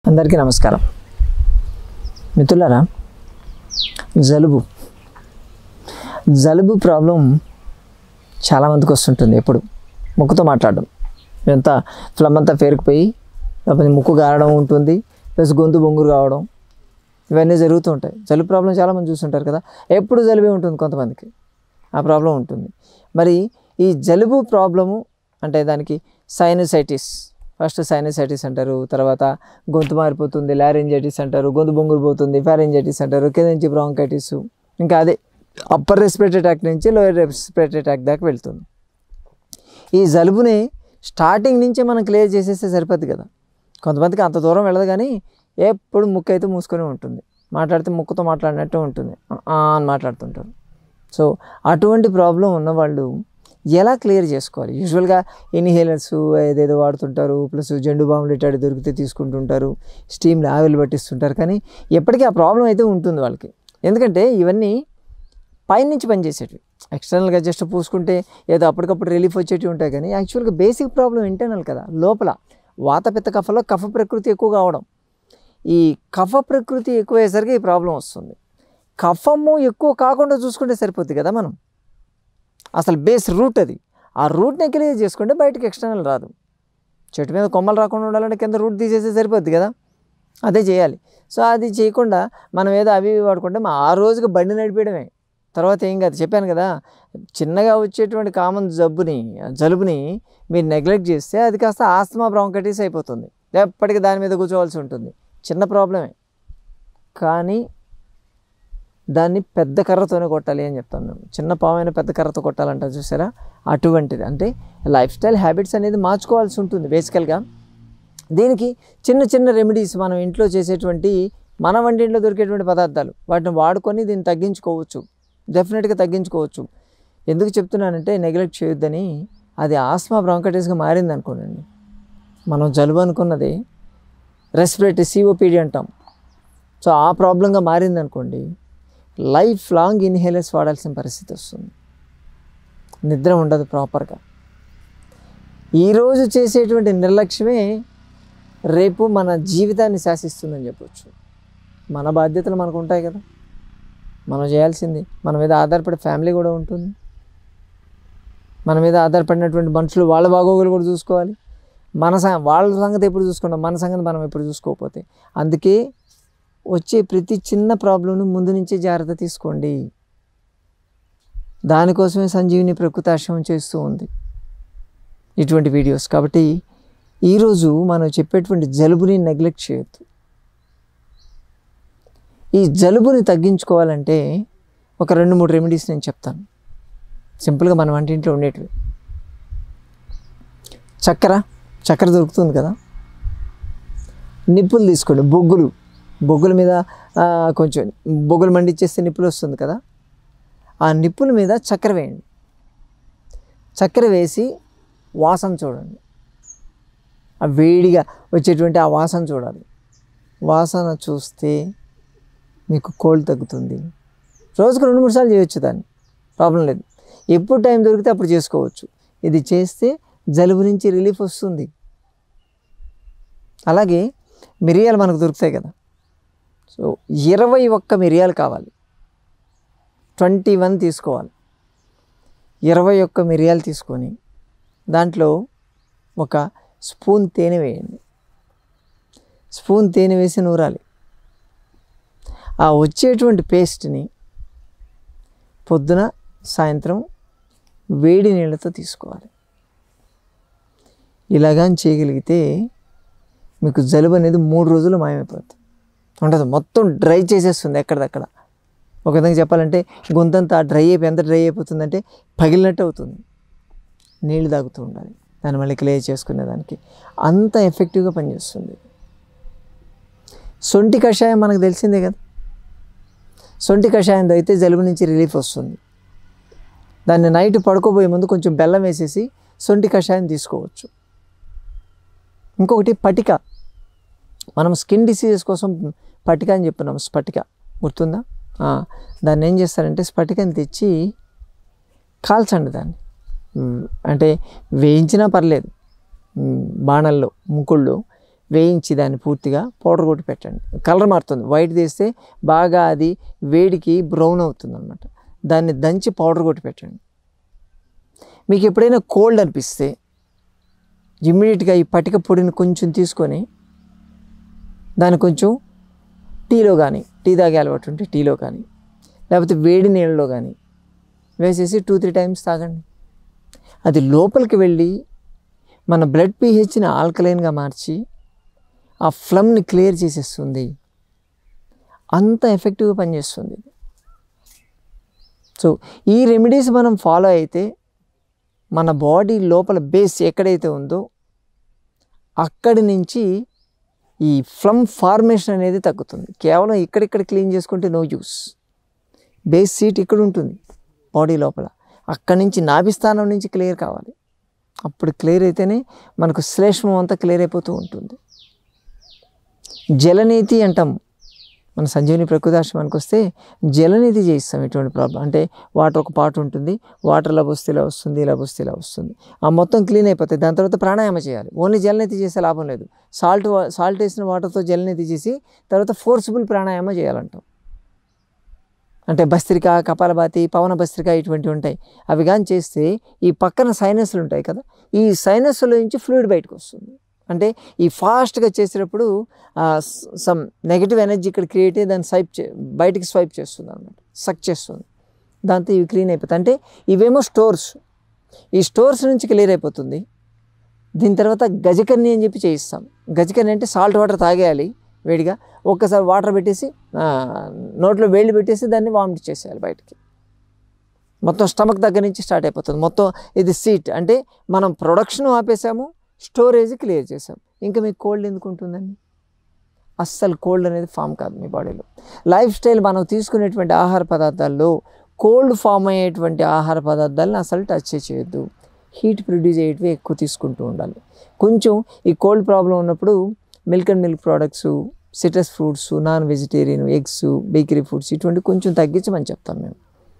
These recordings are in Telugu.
అందరికీ నమస్కారం మిత్రులారా జలుబు జలుబు ప్రాబ్లం చాలామందికి వస్తుంటుంది ఎప్పుడు ముక్కుతో మాట్లాడడం ఎంత ఫ్లమ్ అంతా పేరుకుపోయి లేకపోతే ముక్కు గారడం ఉంటుంది ప్లస్ గొంతు బొంగురు కావడం ఇవన్నీ జరుగుతూ ఉంటాయి జలుబు ప్రాబ్లం చాలామంది చూస్తుంటారు కదా ఎప్పుడు జలుబే ఉంటుంది కొంతమందికి ఆ ప్రాబ్లం ఉంటుంది మరి ఈ జలుబు ప్రాబ్లము అంటే దానికి సైనసైటిస్ ఫస్ట్ సైనసైటిస్ అంటారు తర్వాత గొంతు మారిపోతుంది లారెంజైటిస్ అంటారు గొంతు బొంగురు పోతుంది ఫారెంజైటిస్ అంటారు కింద నుంచి బ్రాంకైటిస్ ఇంకా అదే అప్పర్ రెస్పిరేటరీ ట్రాక్ నుంచి లోయర్ రెస్పిరేటరీ ట్రాక్ దాకా వెళ్తుంది ఈ జలుబుని స్టార్టింగ్ నుంచే మనం క్లియర్ చేసేస్తే సరిపోద్ది కదా కొంతమందికి అంత దూరం వెళ్ళదు కానీ ఎప్పుడు ముక్కు అయితే మూసుకొని ఉంటుంది మాట్లాడితే ముక్కుతో మాట్లాడినట్టు ఉంటుంది ఆ అని మాట్లాడుతుంటారు సో అటువంటి ప్రాబ్లం ఉన్నవాళ్ళు ఎలా క్లియర్ చేసుకోవాలి యూజువల్గా ఇన్హేలర్స్ ఏదేదో వాడుతుంటారు ప్లస్ జెండు బాంబులు ఇట్లాంటి దొరికితే తీసుకుంటుంటారు స్టీమ్లు ఆవిరి పట్టిస్తుంటారు కానీ ఎప్పటికీ ఆ ప్రాబ్లం అయితే ఉంటుంది వాళ్ళకి ఎందుకంటే ఇవన్నీ పైనుంచి పనిచేసేటివి ఎక్స్టర్నల్గా జస్ట్ పూసుకుంటే ఏదో అప్పటికప్పుడు రిలీఫ్ వచ్చేటివి ఉంటాయి కానీ యాక్చువల్గా బేసిక్ ప్రాబ్లం ఇంటర్నల్ కదా లోపల వాత పిత్త కఫలో కఫ ప్రకృతి ఎక్కువ కావడం ఈ కఫ ప్రకృతి ఎక్కువయ్యేసరికి ఈ ప్రాబ్లం వస్తుంది కఫము ఎక్కువ కాకుండా చూసుకుంటే సరిపోద్ది కదా మనం అసలు బేస్ రూట్ అది ఆ రూట్ని క్లియర్ చేసుకుంటే బయటకి ఎక్స్టర్నల్ రాదు చెట్టు మీద కొమ్మలు రాకుండా ఉండాలంటే కింద రూట్ తీసేస్తే సరిపోద్ది కదా అదే చేయాలి సో అది చేయకుండా మనం ఏదో అవి ఇవి వాడుకుంటే మా ఆ రోజుకి బండి నడిపేయడమే తర్వాత ఏం కాదు చెప్పాను కదా చిన్నగా వచ్చేటువంటి కామన్ జబ్బుని జలుబుని మీరు నెగ్లెక్ట్ చేస్తే అది కాస్త ఆస్తమా బ్రాంకైటిస్ అయిపోతుంది ఎప్పటికీ దాని మీద కూర్చోవాల్సి ఉంటుంది చిన్న ప్రాబ్లమే కానీ దాన్ని పెద్ద కర్రతోనే కొట్టాలి అని చెప్తాం మేము చిన్న పామైన పెద్ద కర్రతో కొట్టాలంట చూసారా అటువంటిది అంటే లైఫ్ స్టైల్ హ్యాబిట్స్ అనేది మార్చుకోవాల్సి ఉంటుంది బేసికల్గా దీనికి చిన్న చిన్న రెమెడీస్ మనం ఇంట్లో చేసేటువంటి మన వంటింట్లో దొరికేటువంటి పదార్థాలు వాటిని వాడుకొని దీన్ని తగ్గించుకోవచ్చు డెఫినెట్గా తగ్గించుకోవచ్చు ఎందుకు చెప్తున్నానంటే నెగ్లెక్ట్ చేయొద్దని అది ఆస్మా బ్రాంకైటిస్గా మారింది అనుకోండి మనం జలుబు అనుకున్నది రెస్పిరేటరీ సిఓపిడి అంటాం సో ఆ ప్రాబ్లంగా మారింది అనుకోండి లైఫ్ లాంగ్ ఇన్హేలర్స్ వాడాల్సిన పరిస్థితి వస్తుంది నిద్ర ఉండదు ప్రాపర్గా ఈరోజు చేసేటువంటి నిర్లక్ష్యమే రేపు మన జీవితాన్ని శాసిస్తుందని చెప్పొచ్చు మన బాధ్యతలు మనకు ఉంటాయి కదా మనం చేయాల్సింది మన మీద ఆధారపడే ఫ్యామిలీ కూడా ఉంటుంది మన మీద ఆధారపడినటువంటి మనుషులు వాళ్ళ బాగోగులు కూడా చూసుకోవాలి మన స వాళ్ళ సంగతి ఎప్పుడు చూసుకుంటాం మన సంగతి మనం ఎప్పుడు చూసుకోకపోతే అందుకే వచ్చే ప్రతి చిన్న ప్రాబ్లంను ముందు నుంచే జాగ్రత్త తీసుకోండి దానికోసమే సంజీవిని ప్రకృతి ఆశ్రమం చేస్తూ ఉంది ఇటువంటి వీడియోస్ కాబట్టి ఈరోజు మనం చెప్పేటువంటి జలుబుని నెగ్లెక్ట్ చేయొద్దు ఈ జలుబుని తగ్గించుకోవాలంటే ఒక రెండు మూడు రెమెడీస్ నేను చెప్తాను సింపుల్గా మన వంటింట్లో ఉండేటివి చక్కెర చక్కెర దొరుకుతుంది కదా నిప్పులు తీసుకోండి బొగ్గులు బొగ్గుల మీద ఆ, కొంచెం బొగ్గులు మండిచ్చేస్తే నిప్పులు వస్తుంది కదా ఆ నిప్పుల మీద చక్కెర వేయండి చక్కెర వేసి వాసన చూడండి ఆ వేడిగా వచ్చేటువంటి ఆ వాసన చూడాలి వాసన చూస్తే మీకు కోల్డ్ తగ్గుతుంది రోజుకు రెండు మూడు సార్లు చేయొచ్చు దాన్ని ప్రాబ్లం లేదు ఎప్పుడు టైం దొరికితే అప్పుడు చేసుకోవచ్చు ఇది చేస్తే జలుబు నుంచి రిలీఫ్ వస్తుంది అలాగే మిరియాలు మనకు దొరుకుతాయి కదా సో ఇరవై ఒక్క మిరియాలు కావాలి ట్వంటీ వన్ తీసుకోవాలి ఇరవై ఒక్క మిరియాలు తీసుకొని దాంట్లో ఒక స్పూన్ తేనె వేయండి స్పూన్ తేనె వేసి నూరాలి ఆ వచ్చేటువంటి పేస్ట్ని పొద్దున సాయంత్రం వేడి నీళ్ళతో తీసుకోవాలి ఇలాగాని చేయగలిగితే మీకు జలుబు అనేది మూడు రోజులు మాయమైపోతుంది ఉండదు మొత్తం డ్రై చేసేస్తుంది ఎక్కడిదక్కడ ఒక విధంగా చెప్పాలంటే గొంతంతా డ్రై అయిపోయి ఎంత డ్రై అయిపోతుందంటే పగిలినట్టు అవుతుంది నీళ్ళు తాగుతూ ఉండాలి దాన్ని మళ్ళీ క్లియర్ చేసుకునేదానికి అంత ఎఫెక్టివ్గా పనిచేస్తుంది సొంటి కషాయం మనకు తెలిసిందే కదా సొంటి కషాయం అయితే జలుబు నుంచి రిలీఫ్ వస్తుంది దాన్ని నైట్ పడుకోబోయే ముందు కొంచెం బెల్లం వేసేసి సొంటి కషాయం తీసుకోవచ్చు ఇంకొకటి పటిక మనం స్కిన్ డిసీజెస్ కోసం పటిక అని చెప్పున్నాం స్ఫటిక గుర్తుందా ఆ, దాన్ని ఏం చేస్తారంటే స్ఫటికని తెచ్చి కాల్చండి దాన్ని ఉమ్, అంటే వేయించినా పర్లేదు ఉమ్, బాణల్లో ముకుళ్ళు వేయించి దాన్ని పూర్తిగా పౌడర్ కొట్టి పెట్టండి కలర్ మారుతుంది వైట్ తీస్తే బాగా అది వేడికి బ్రౌన్ అవుతుంది అనమాట దాన్ని దంచి పౌడర్ కొట్టి పెట్టండి మీకు ఎప్పుడైనా కోల్డ్ అనిపిస్తే ఇమ్మీడియట్గా ఈ పటిక పొడిని కొంచెం తీసుకొని దాన్ని కొంచెం టీలో కానీ టీ తాగే అలవాటు ఉంటే టీలో కానీ లేకపోతే వేడి నీళ్ళలో కానీ వేసేసి టూ త్రీ టైమ్స్ తాగండి అది లోపలికి వెళ్ళి మన బ్లడ్ పీహెచ్ని ఆల్కలైన్గా మార్చి ఆ ఫ్లమ్ని క్లియర్ చేసేస్తుంది అంత ఎఫెక్టివ్గా పనిచేస్తుంది ఇది సో ఈ రెమెడీస్ మనం ఫాలో అయితే మన బాడీ లోపల బేస్ ఎక్కడైతే ఉందో అక్కడి నుంచి ఈ ఫ్లమ్ ఫార్మేషన్ అనేది తగ్గుతుంది కేవలం ఇక్కడిక్కడ క్లీన్ చేసుకుంటే నో యూస్ బేస్ సీట్ ఇక్కడ ఉంటుంది బాడీ లోపల అక్కడి నుంచి నాభిస్థానం నుంచి క్లియర్ కావాలి అప్పుడు క్లియర్ అయితేనే మనకు శ్లేష్మం అంతా క్లియర్ అయిపోతూ ఉంటుంది జలనీతి అంటాం మన సంజీవని ప్రకృతాశ్రమానికి వస్తే జలనీతి చేయిస్తాం ఎటువంటి ప్రాబ్లం అంటే వాటర్ ఒక పాటు ఉంటుంది వాటర్ ఇలా వస్తే ఇలా వస్తుంది ఇలా వస్తే ఇలా వస్తుంది ఆ మొత్తం క్లీన్ అయిపోతాయి దాని తర్వాత ప్రాణాయామ చేయాలి ఓన్లీ జలనీతి చేసే లాభం లేదు సాల్ట్ సాల్ట్ వేసిన వాటర్తో జలనీతి చేసి తర్వాత ఫోర్సిబుల్ ప్రాణాయామ చేయాలంటాం అంటే భస్త్రిక కపాలభాతి పవన భస్త్రిక ఇటువంటివి ఉంటాయి అవి కానీ చేస్తే ఈ పక్కన సైనస్లు ఉంటాయి కదా ఈ సైనస్ల నుంచి ఫ్లూయిడ్ బయటకు వస్తుంది అంటే ఈ ఫాస్ట్గా చేసేటప్పుడు సమ్ నెగిటివ్ ఎనర్జీ ఇక్కడ క్రియేట్ అయ్యి దాన్ని స్వైప్ చే బయటికి స్వైప్ చేస్తుంది అనమాట సక్ చేస్తుంది దాంతో ఇవి క్లీన్ అయిపోతాయి అంటే ఇవేమో స్టోర్స్ ఈ స్టోర్స్ నుంచి క్లియర్ అయిపోతుంది దీని తర్వాత గజకర్ణి అని చెప్పి చేయిస్తాం గజకర్ణి అంటే సాల్ట్ వాటర్ తాగేయాలి వేడిగా ఒక్కసారి వాటర్ పెట్టేసి ఆ, నోట్లో వేళ్ళు పెట్టేసి దాన్ని వామిట్ చేసేయాలి బయటికి మొత్తం స్టమక్ దగ్గర నుంచి స్టార్ట్ అయిపోతుంది మొత్తం ఇది సీట్ అంటే మనం ప్రొడక్షన్ ఆపేసాము స్టోరేజ్ క్లియర్ చేసాం ఇంకా మీకు కోల్డ్ ఎందుకు ఉంటుందండి అస్సలు కోల్డ్ అనేది ఫామ్ కాదు మీ బాడీలో లైఫ్ స్టైల్ మనం తీసుకునేటువంటి ఆహార పదార్థాల్లో కోల్డ్ ఫామ్ అయ్యేటువంటి ఆహార పదార్థాలను అసలు టచ్ చేయొద్దు హీట్ ప్రొడ్యూస్ అయ్యేటివి ఎక్కువ తీసుకుంటూ ఉండాలి కొంచెం ఈ కోల్డ్ ప్రాబ్లం ఉన్నప్పుడు milk and milk products citrus fruits non vegetarian eggs bakery foods ఇటువంటి కొంచెం తగ్గించమని చెప్తాం మేము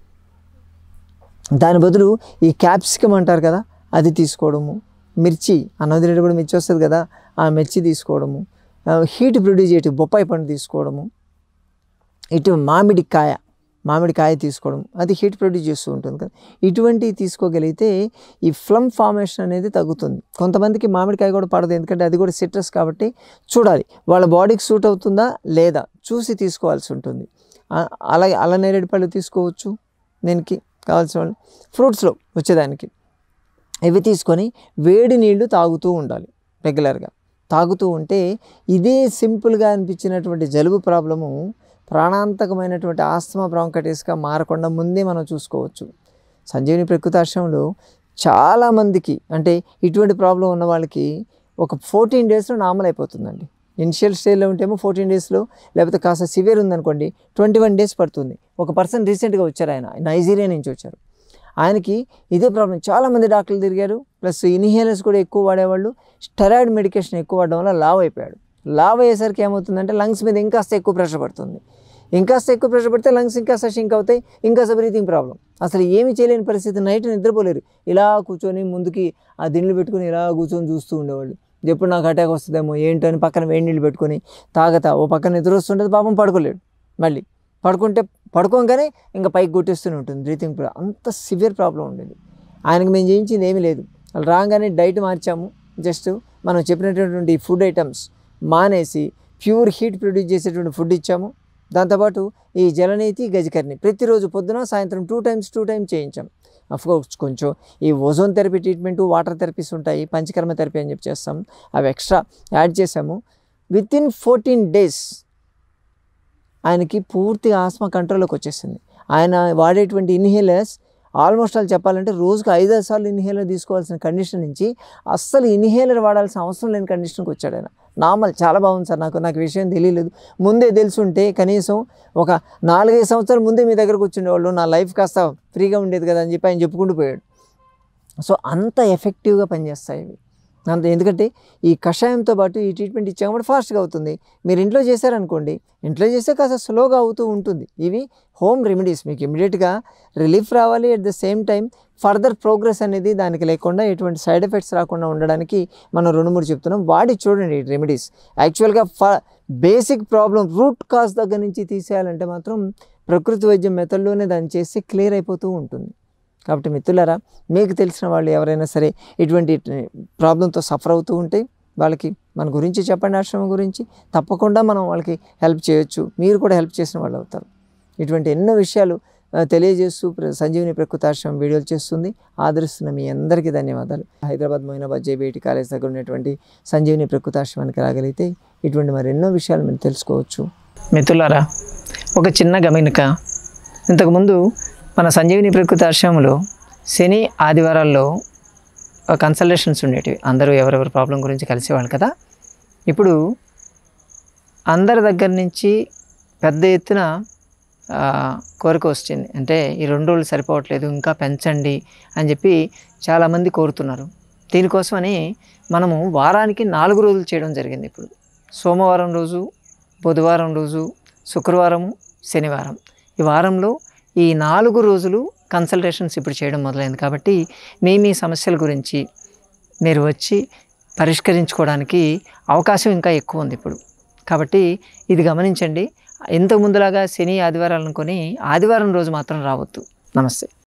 దాని బదులు ఈ క్యాప్సికమ్ అంటారు కదా అది తీసుకోవడము మిర్చి అన్నది రేటు కూడా మిర్చి వస్తుంది కదా ఆ మిర్చి తీసుకోవడము హీట్ ప్రొడ్యూస్ చేయటం బొప్పాయి పండు తీసుకోవడము ఇటు మామిడి కాయ మామిడి కాయ తీసుకోవడం అది హీట్ ప్రొడ్యూస్ చేస్తూ ఉంటుంది కదా ఇటువంటివి తీసుకోగలిగితే ఈ ఫ్లమ్ ఫార్మేషన్ అనేది తగ్గుతుంది కొంతమందికి మామిడికాయ కూడా పడదు ఎందుకంటే అది కూడా సిట్రస్ కాబట్టి చూడాలి వాళ్ళ బాడీకి సూట్ అవుతుందా లేదా చూసి తీసుకోవాల్సి ఉంటుంది ఆ- అలాగే అల్ల నేరేడు పళ్ళు తీసుకోవచ్చు దీనికి కావాల్సిన వాళ్ళు ఫ్రూట్స్లో వచ్చేదానికి ఇవి తీసుకొని వేడి నీళ్లు తాగుతూ ఉండాలి రెగ్యులర్గా తాగుతూ ఉంటే ఇదే సింపుల్గా అనిపించినటువంటి జలుబు ప్రాబ్లము ప్రాణాంతకమైనటువంటి ఆస్తమా బ్రాంకటిస్గా మారకుండా ముందే మనం చూసుకోవచ్చు సంజీవిని ప్రకృతాశ్రమంలో చాలామందికి అంటే ఇటువంటి ప్రాబ్లం ఉన్న వాళ్ళకి ఒక ఫోర్టీన్ డేస్లో నార్మల్ అయిపోతుందండి ఇనిషియల్ స్టేజ్లో ఉంటేమో ఫోర్టీన్ డేస్లో లేకపోతే కాస్త సివియర్ ఉందనుకోండి ట్వంటీ వన్ డేస్ పడుతుంది ఒక పర్సన్ రీసెంట్గా వచ్చారు ఆయన నైజీరియా నుంచి వచ్చారు ఆయనకి ఇదే ప్రాబ్లం చాలామంది డాక్టర్లు తిరిగారు ప్లస్ ఇన్హేలర్స్ కూడా ఎక్కువ వాడేవాళ్ళు స్టెరాయిడ్ మెడికేషన్ ఎక్కువ వాడడం వల్ల లావ్ అయిపోయాడు లావ్ అయ్యేసరికి ఏమవుతుందంటే లంగ్స్ మీద ఇంకాస్త ఎక్కువ ప్రెషర్ పడుతుంది ఇంకాస్త ఎక్కువ ప్రెషర్ పడితే లంగ్స్ ఇంకాస్త షింక్ అవుతాయి ఇంకాస్త బ్రీతింగ్ ప్రాబ్లం అసలు ఏమీ చేయలేని పరిస్థితి నైట్ నిద్రపోలేరు ఇలా కూర్చొని ముందుకి ఆ దిండ్లు పెట్టుకొని ఇలా కూర్చొని చూస్తూ ఉండేవాళ్ళు ఎప్పుడు నాకు అటాక్ వస్తుందేమో ఏంటో అని పక్కన వేడి నీళ్ళు పెట్టుకొని తాగతా ఓ పక్కన నిద్ర వస్తుంటుంది పాపం పడుకోలేడు మళ్ళీ పడుకుంటే పడుకోగానే ఇంకా పైకి కొట్టేస్తూనే ఉంటుంది బ్రీతింగ్ ప్రాబ్లం అంత సివియర్ ప్రాబ్లం ఉండేది ఆయనకి మేము చేయించింది ఏమీ లేదు వాళ్ళు రాగానే డైట్ మార్చాము జస్ట్ మనం చెప్పినటువంటి ఫుడ్ ఐటమ్స్ మానేసి ప్యూర్ హీట్ ప్రొడ్యూస్ చేసేటువంటి ఫుడ్ ఇచ్చాము దాంతోపాటు ఈ జలనీతి గజకర్ణి ప్రతిరోజు పొద్దున సాయంత్రం టూ టైమ్స్ టూ టైమ్స్ చేయించాం కోర్స్ కొంచెం ఈ ozone therapy treatment water therapies ఉంటాయి పంచకర్మ థెరపీ అని చెప్పి చేస్తాం అవి ఎక్స్ట్రా యాడ్ చేసాము విత్ ఇన్ ఫోర్టీన్ డేస్ ఆయనకి పూర్తిగా ఆస్మా కంట్రోల్లోకి వచ్చేసింది ఆయన వాడేటువంటి ఇన్హేలర్స్ ఆల్మోస్ట్ ఆల్ చెప్పాలంటే రోజుకు ఐదారు సార్లు ఇన్హేలర్ తీసుకోవాల్సిన కండిషన్ నుంచి అస్సలు ఇన్హేలర్ వాడాల్సిన అవసరం లేని కండిషన్కి వచ్చాడు ఆయన నార్మల్ చాలా బాగుంది సార్ నాకు నాకు విషయం తెలియలేదు ముందే తెలుసుంటే కనీసం ఒక నాలుగైదు సంవత్సరాల ముందే మీ దగ్గరకు వచ్చిండేవాళ్ళు నా లైఫ్ కాస్త ఫ్రీగా ఉండేది కదా అని చెప్పి ఆయన చెప్పుకుంటూ పోయాడు సో అంత ఎఫెక్టివ్గా పనిచేస్తాయి ఇవి అంత ఎందుకంటే ఈ కషాయంతో పాటు ఈ ట్రీట్మెంట్ ఇచ్చాం కాబట్టి ఫాస్ట్గా అవుతుంది మీరు ఇంట్లో చేశారనుకోండి ఇంట్లో చేస్తే కాస్త స్లోగా అవుతూ ఉంటుంది ఇవి హోమ్ రెమెడీస్ మీకు ఇమీడియట్గా రిలీఫ్ రావాలి at the same time further progress అనేది దానికి లేకుండా ఎటువంటి సైడ్ ఎఫెక్ట్స్ రాకుండా ఉండడానికి మనం రెండు మూడు చెప్తున్నాం వాడి చూడండి ఈ రెమెడీస్ యాక్చువల్గా ఫ బేసిక్ ప్రాబ్లం రూట్ కాజ్ దగ్గర నుంచి తీసేయాలంటే మాత్రం ప్రకృతి వైద్యం మెథడ్లోనే దాన్ని చేస్తే క్లియర్ అయిపోతూ ఉంటుంది కాబట్టి మిత్రులారా మీకు తెలిసిన వాళ్ళు ఎవరైనా సరే ఇటువంటి ప్రాబ్లంతో సఫర్ అవుతూ ఉంటే వాళ్ళకి మన గురించి చెప్పండి ఆశ్రమం గురించి తప్పకుండా మనం వాళ్ళకి హెల్ప్ చేయొచ్చు మీరు కూడా హెల్ప్ చేసిన వాళ్ళు అవుతారు ఇటువంటి ఎన్నో విషయాలు ఆ, తెలియజేస్తూ ప్ర- సంజీవిని ప్రకృతి ఆశ్రమం వీడియోలు చేస్తుంది ఆదరిస్తున్న మీ అందరికీ ధన్యవాదాలు హైదరాబాద్ మొయినాబాద్ జేబీఐటి కాలేజ్ దగ్గర ఉన్నటువంటి సంజీవిని ప్రకృతి ఆశ్రమానికి రాగలిగితే ఇటువంటి మరి ఎన్నో విషయాలు మీరు తెలుసుకోవచ్చు మిత్రులారా ఒక చిన్న గమనిక ఇంతకుముందు మన సంజీవిని ప్రకృతి ఆశ్రమంలో శని ఆదివారాల్లో కన్సల్టేషన్స్ ఉండేటివి అందరూ ఎవరెవరి ప్రాబ్లం గురించి కలిసేవాళ్ళు కదా ఇప్పుడు అందరి దగ్గర నుంచి పెద్ద ఎత్తున ఆ, కోరిక వచ్చింది అంటే ఈ రెండు రోజులు సరిపోవట్లేదు ఇంకా పెంచండి అని చెప్పి చాలామంది కోరుతున్నారు దీనికోసమని మనము వారానికి నాలుగు రోజులు చేయడం జరిగింది ఇప్పుడు సోమవారం రోజు బుధవారం రోజు శుక్రవారము శనివారం ఈ వారంలో ఈ నాలుగు రోజులు కన్సల్టేషన్స్ ఇప్పుడు చేయడం మొదలైంది కాబట్టి మీ మీ సమస్యల గురించి మీరు వచ్చి పరిష్కరించుకోవడానికి అవకాశం ఇంకా ఎక్కువ ఉంది ఇప్పుడు కాబట్టి ఇది గమనించండి ఇంతకు ముందులాగా శని ఆదివారాలు అనుకొని ఆదివారం రోజు మాత్రం రావద్దు నమస్తే